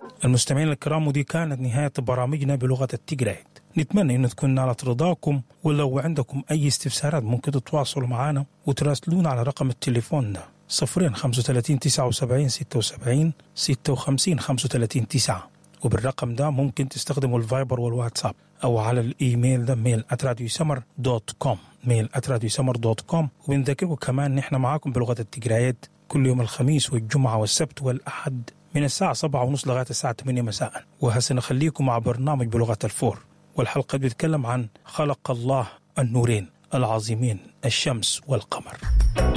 المستمعين الكرام ودي كانت نهاية برامجنا بلغة التجريد نتمنى أن تكون نالت رضاكم ولو عندكم أي استفسارات ممكن تتواصلوا معنا وتراسلونا على رقم التليفون ده صفرين خمسة وثلاثين تسعة وسبعين ستة وسبعين ستة وخمسين خمسة وثلاثين تسعة وبالرقم ده ممكن تستخدموا الفايبر والواتساب أو على الإيميل ده ميل أتراديو سمر دوت كوم ميل أتراديو سمر دوت كوم وبنذكركم كمان نحن معاكم بلغة التجريد كل يوم الخميس والجمعة والسبت والأحد من الساعة سبعة ونص لغاية الساعة 8 مساء وهسه نخليكم مع برنامج بلغة الفور والحلقة بتتكلم عن خلق الله النورين العظيمين الشمس والقمر